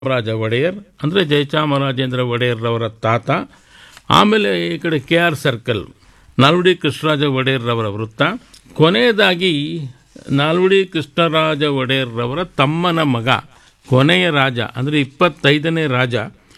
ರಾಜ ಒಡೆಯರ್ ಅಂದರೆ ಜಯಚಾಮರಾಜೇಂದ್ರ ಒಡೆಯರ್ರವರ ತಾತ ಆಮೇಲೆ ಈ ಕಡೆ K R circle Nalvadi Krishnaraja ಒಡೆಯರ್ರವರ ವೃತ್ತ ಕೊನೆಯದಾಗಿ ನಾಲ್ವಡಿ ಕೃಷ್ಣರಾಜ ಒಡೆಯರ್ರವರ ತಮ್ಮನ ಮಗ ಕೊನೆಯ ರಾಜ ಅಂದರೆ ಇಪ್ಪತ್ತೈದನೇ ರಾಜ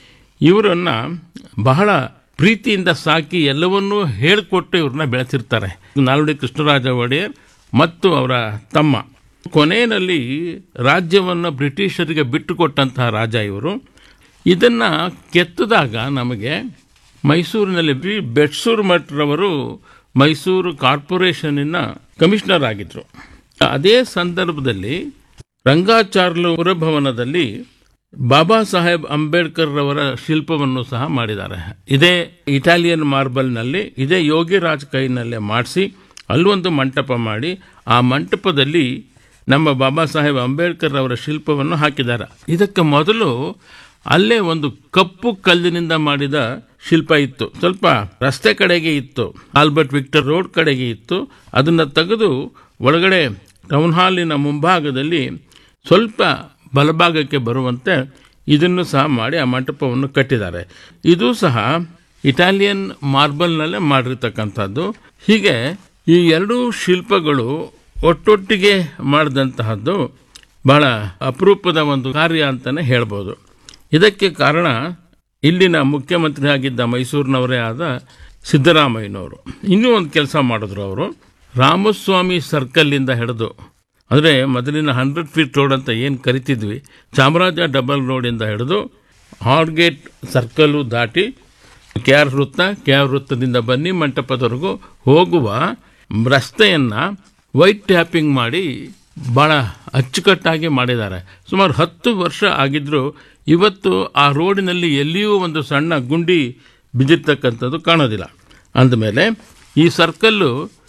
ಇವರನ್ನ ಬಹಳ ಪ್ರೀತಿಯಿಂದ ಸಾಕಿ ಎಲ್ಲವನ್ನೂ ಹೇಳಿಕೊಟ್ಟು ಇವ್ರನ್ನ ಬೆಳೆಸಿರ್ತಾರೆ ನಾಲ್ವಡಿ ಕೃಷ್ಣರಾಜ ಒಡೆಯರ್ ಮತ್ತು ಅವರ ತಮ್ಮ ಕೊನೆಯಲ್ಲಿ ರಾಜ್ಯವನ್ನು ಬ್ರಿಟಿಷರಿಗೆ ಬಿಟ್ಟುಕೊಟ್ಟಂತಹ ರಾಜ ಇವರು ಇದನ್ನು ಕೆತ್ತಿದಾಗ ನಮಗೆ ಮೈಸೂರಿನಲ್ಲಿ ಬಿ ಬೆಟ್ಸೂರು ಮಠರವರು ಮೈಸೂರು ಕಾರ್ಪೊರೇಷನ್ನಿನ ಕಮಿಷನರ್ ಆಗಿದ್ದರು ಅದೇ ಸಂದರ್ಭದಲ್ಲಿ ರಂಗಾಚಾರ್ಲು ಪುರಭವನದಲ್ಲಿ ಬಾಬಾ ಸಾಹೇಬ್ ಅಂಬೇಡ್ಕರ್ ರವರ ಶಿಲ್ಪವನ್ನು ಸಹ ಮಾಡಿದ್ದಾರೆ ಇದೇ ಇಟಾಲಿಯನ್ ಮಾರ್ಬಲ್ನಲ್ಲಿ ಇದೇ ಯೋಗಿರಾಜ್ ಕೈನಲ್ಲೇ ಮಾಡಿಸಿ ಅಲ್ಲೊಂದು ಮಂಟಪ ಮಾಡಿ ಆ ಮಂಟಪದಲ್ಲಿ ನಮ್ಮ ಬಾಬಾ ಸಾಹೇಬ್ ಅಂಬೇಡ್ಕರ್ ಅವರ ಶಿಲ್ಪವನ್ನು ಹಾಕಿದ್ದಾರೆ ಇದಕ್ಕೆ ಮೊದಲು ಅಲ್ಲೇ ಒಂದು ಕಪ್ಪು ಕಲ್ಲಿನಿಂದ ಮಾಡಿದ ಶಿಲ್ಪ ಇತ್ತು ಸ್ವಲ್ಪ ರಸ್ತೆ ಕಡೆಗೆ ಇತ್ತು ಆಲ್ಬರ್ಟ್ ವಿಕ್ಟರ್ ರೋಡ್ ಕಡೆಗೆ ಇತ್ತು ಅದನ್ನು ತೆಗೆದು ಒಳಗಡೆ ಟೌನ್ ಹಾಲಿನ ಮುಂಭಾಗದಲ್ಲಿ ಸ್ವಲ್ಪ ಬಲಭಾಗಕ್ಕೆ ಬರುವಂತೆ ಇದನ್ನು ಸಹ ಮಾಡಿ ಆ ಮಂಟಪವನ್ನು ಕಟ್ಟಿದ್ದಾರೆ ಇದು ಸಹ ಇಟಾಲಿಯನ್ ಮಾರ್ಬಲ್ನಲ್ಲೇ ಮಾಡಿರ್ತಕ್ಕಂಥದ್ದು ಹೀಗೆ ಈ ಎರಡೂ ಶಿಲ್ಪಗಳು ಒಟ್ಟೊಟ್ಟಿಗೆ ಮಾಡಿದಂತಹದ್ದು ಬಹಳ ಅಪರೂಪದ ಒಂದು ಕಾರ್ಯ ಅಂತಲೇ ಹೇಳ್ಬೋದು ಇದಕ್ಕೆ ಕಾರಣ ಇಲ್ಲಿನ ಮುಖ್ಯಮಂತ್ರಿ ಆಗಿದ್ದ ಮೈಸೂರಿನವರೇ ಆದ ಸಿದ್ದರಾಮಯ್ಯನವರು ಇನ್ನೂ ಒಂದು ಕೆಲಸ ಮಾಡಿದ್ರು ಅವರು ರಾಮಸ್ವಾಮಿ ಸರ್ಕಲ್ಲಿಂದ ಹಿಡಿದು ಅಂದರೆ ಮೊದಲಿನ ಹಂಡ್ರೆಡ್ ಫೀಟ್ ರೋಡ್ ಅಂತ ಏನು ಕರಿತಿದ್ವಿ ಚಾಮರಾಜ ಡಬಲ್ ರೋಡಿಂದ ಹಿಡಿದು ಹಾರ್ಗೇಟ್ ಸರ್ಕಲ್ಲು ದಾಟಿ ಕೆ ಆರ್ ವೃತ್ತ ಕೆ ಆರ್ ವೃತ್ತದಿಂದ ಬನ್ನಿ ಮಂಟಪದವರೆಗೂ ಹೋಗುವ ರಸ್ತೆಯನ್ನು ವೈಟ್ ಟ್ಯಾಪಿಂಗ್ ಮಾಡಿ ಭಾಳ ಅಚ್ಚುಕಟ್ಟಾಗಿ ಮಾಡಿದ್ದಾರೆ ಸುಮಾರು ಹತ್ತು ವರ್ಷ ಆಗಿದ್ದರೂ ಇವತ್ತು ಆ ರೋಡಿನಲ್ಲಿ ಎಲ್ಲಿಯೂ ಒಂದು ಸಣ್ಣ ಗುಂಡಿ ಬಿದ್ದಿರ್ತಕ್ಕಂಥದ್ದು ಕಾಣೋದಿಲ್ಲ ಅಂದಮೇಲೆ ಈ ಸರ್ಕಲ್ಲು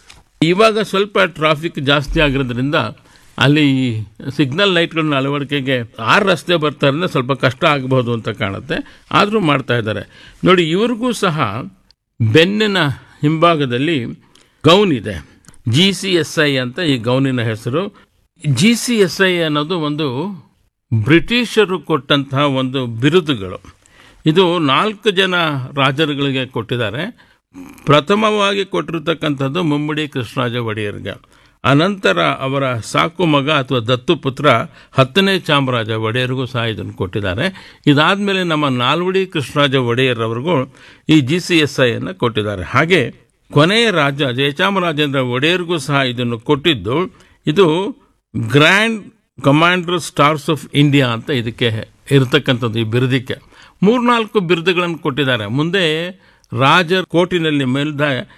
ಇವಾಗ ಸ್ವಲ್ಪ ಟ್ರಾಫಿಕ್ ಜಾಸ್ತಿ ಆಗಿರೋದ್ರಿಂದ ಅಲ್ಲಿ ಸಿಗ್ನಲ್ ಲೈಟ್ಗಳನ್ನ ಅಳವಡಿಕೆಗೆ ಆರು ರಸ್ತೆ ಬರ್ತಾರೆ ಸ್ವಲ್ಪ ಕಷ್ಟ ಆಗಬಹುದು ಅಂತ ಕಾಣುತ್ತೆ ಆದರೂ ಮಾಡ್ತಾ ಇದ್ದಾರೆ ನೋಡಿ ಇವ್ರಿಗೂ ಸಹ ಬೆನ್ನಿನ ಹಿಂಭಾಗದಲ್ಲಿ ಗೌನ್ ಇದೆ ಜಿ ಸಿ ಎಸ್ ಐ ಅಂತ ಈ ಗೌನಿನ ಹೆಸರು ಜಿ ಸಿ ಎಸ್ ಐ ಅನ್ನೋದು ಒಂದು ಬ್ರಿಟಿಷರು ಕೊಟ್ಟಂತಹ ಒಂದು ಬಿರುದುಗಳು ಇದು ನಾಲ್ಕು ಜನ ರಾಜರುಗಳಿಗೆ ಕೊಟ್ಟಿದ್ದಾರೆ ಪ್ರಥಮವಾಗಿ ಕೊಟ್ಟಿರ್ತಕ್ಕಂಥದ್ದು ಮುಮ್ಮಡಿ ಕೃಷ್ಣರಾಜ ಒಡೆಯರ್ಗೆ ಅನಂತರ ಅವರ ಸಾಕು ಮಗ ಅಥವಾ ದತ್ತು ಪುತ್ರ ಹತ್ತನೇ ಚಾಮರಾಜ ಒಡೆಯರ್ಗೂ ಸಹ ಇದನ್ನು ಕೊಟ್ಟಿದ್ದಾರೆ ಇದಾದಮೇಲೆ ನಮ್ಮ ನಾಲ್ವಡಿ ಕೃಷ್ಣರಾಜ ಒಡೆಯರ್ರವರಿಗೂ ಈ ಜಿ ಸಿ ಎಸ್ ಐಯನ್ನು ಕೊಟ್ಟಿದ್ದಾರೆ ಹಾಗೆ ಕೊನೆಯ ರಾಜ ಜಯಚಾಮರಾಜೇಂದ್ರ ಒಡೆಯರ್ಗೂ ಸಹ ಇದನ್ನು ಕೊಟ್ಟಿದ್ದು ಇದು grand commander stars of India ಅಂತ ಇದಕ್ಕೆ ಇರತಕ್ಕಂಥದ್ದು ಈ ಬಿರುದಕ್ಕೆ ಮೂರ್ನಾಲ್ಕು ಬಿರುದುಗಳನ್ನು ಕೊಟ್ಟಿದ್ದಾರೆ ಮುಂದೆ ರಾಜ ಕೋಟಿನಲ್ಲಿ ಮೇಲ್ದ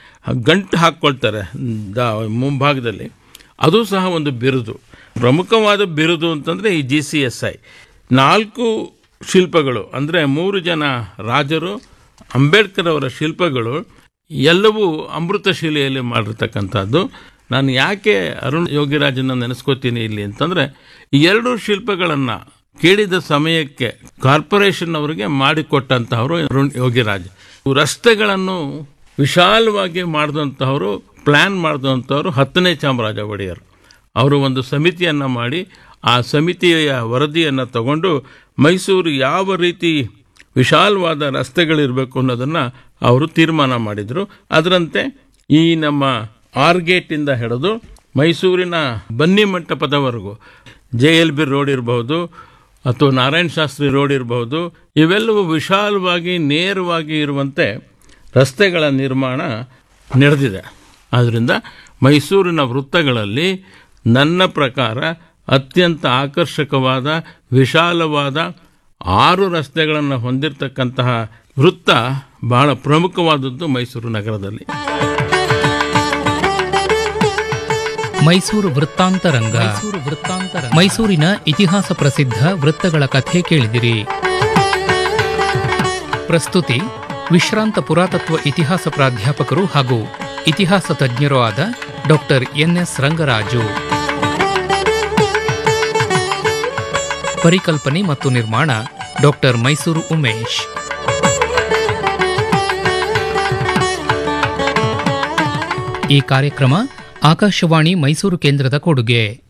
ಗಂಟು ಹಾಕ್ಕೊಳ್ತಾರೆ ದ ಮುಂಭಾಗದಲ್ಲಿ ಅದು ಸಹ ಒಂದು ಬಿರುದು ಪ್ರಮುಖವಾದ ಬಿರುದು ಅಂತಂದರೆ ಈ ಜಿ ಸಿ ಎಸ್ ಐ ನಾಲ್ಕು ಶಿಲ್ಪಗಳು ಅಂದರೆ ಮೂರು ಜನ ರಾಜರು ಅಂಬೇಡ್ಕರ್ ಅವರ ಶಿಲ್ಪಗಳು ಎಲ್ಲವೂ ಅಮೃತ ಶಿಲೆಯಲ್ಲಿ ಮಾಡಿರ್ತಕ್ಕಂಥದ್ದು ನಾನು ಯಾಕೆ ಅರುಣ್ ಯೋಗಿರಾಜನ ನೆನೆಸ್ಕೋತೀನಿ ಇಲ್ಲಿ ಅಂತಂದರೆ ಈ ಎರಡು ಶಿಲ್ಪಗಳನ್ನು ಕೇಳಿದ ಸಮಯಕ್ಕೆ ಕಾರ್ಪೊರೇಷನ್ ಅವರಿಗೆ ಮಾಡಿಕೊಟ್ಟಂತಹವರು ಅರುಣ್ ಯೋಗಿರಾಜ್ ರಸ್ತೆಗಳನ್ನು ವಿಶಾಲವಾಗಿ ಮಾಡಿದಂತಹವರು ಪ್ಲ್ಯಾನ್ ಮಾಡಿದಂಥವರು ಹತ್ತನೇ ಚಾಮರಾಜ ಒಡೆಯರ್ ಅವರು ಒಂದು ಸಮಿತಿಯನ್ನು ಮಾಡಿ ಆ ಸಮಿತಿಯ ವರದಿಯನ್ನು ತಗೊಂಡು ಮೈಸೂರು ಯಾವ ರೀತಿ ವಿಶಾಲವಾದ ರಸ್ತೆಗಳಿರಬೇಕು ಅನ್ನೋದನ್ನು ಅವರು ತೀರ್ಮಾನ ಮಾಡಿದರು ಅದರಂತೆ ಈ ನಮ್ಮ ಆರ್ಗೇಟಿಂದ ಹಿಡಿದು ಮೈಸೂರಿನ ಬನ್ನಿ ಮಂಟಪದವರೆಗೂ ಜೆ ಎಲ್ ಬಿ ರೋಡ್ ಇರಬಹುದು ಅಥವಾ ನಾರಾಯಣ ಶಾಸ್ತ್ರಿ ರೋಡ್ ಇರಬಹುದು ಇವೆಲ್ಲವೂ ವಿಶಾಲವಾಗಿ ನೇರವಾಗಿ ಇರುವಂತೆ ರಸ್ತೆಗಳ ನಿರ್ಮಾಣ ನಡೆದಿದೆ ಆದ್ದರಿಂದ ಮೈಸೂರಿನ ವೃತ್ತಗಳಲ್ಲಿ ನನ್ನ ಪ್ರಕಾರ ಅತ್ಯಂತ ಆಕರ್ಷಕವಾದ ವಿಶಾಲವಾದ ಆರು ರಸ್ತೆಗಳನ್ನು ಹೊಂದಿರತಕ್ಕಂತಹ ವೃತ್ತ ಬಹಳ ಪ್ರಮುಖವಾದದ್ದು ಮೈಸೂರು ನಗರದಲ್ಲಿ ಮೈಸೂರು ವೃತ್ತಾಂತರಂಗ ಮೈಸೂರಿನ ಇತಿಹಾಸ ಪ್ರಸಿದ್ಧ ವೃತ್ತಗಳ ಕಥೆ ಕೇಳಿದಿರಿ ಪ್ರಸ್ತುತಿ ವಿಶ್ರಾಂತ ಪುರಾತತ್ವ ಇತಿಹಾಸ ಪ್ರಾಧ್ಯಾಪಕರು ಹಾಗೂ ಇತಿಹಾಸ ತಜ್ಞರೂ ಆದ ಡಾಕ್ಟರ್ ಎನ್ಎಸ್ ರಂಗರಾಜು ಪರಿಕಲ್ಪನೆ ಮತ್ತು ನಿರ್ಮಾಣ ಡಾಕ್ಟರ್ ಮೈಸೂರು ಉಮೇಶ್ ಈ ಕಾರ್ಯಕ್ರಮ ಆಕಾಶವಾಣಿ ಮೈಸೂರು ಕೇಂದ್ರದ ಕೊಡುಗೆ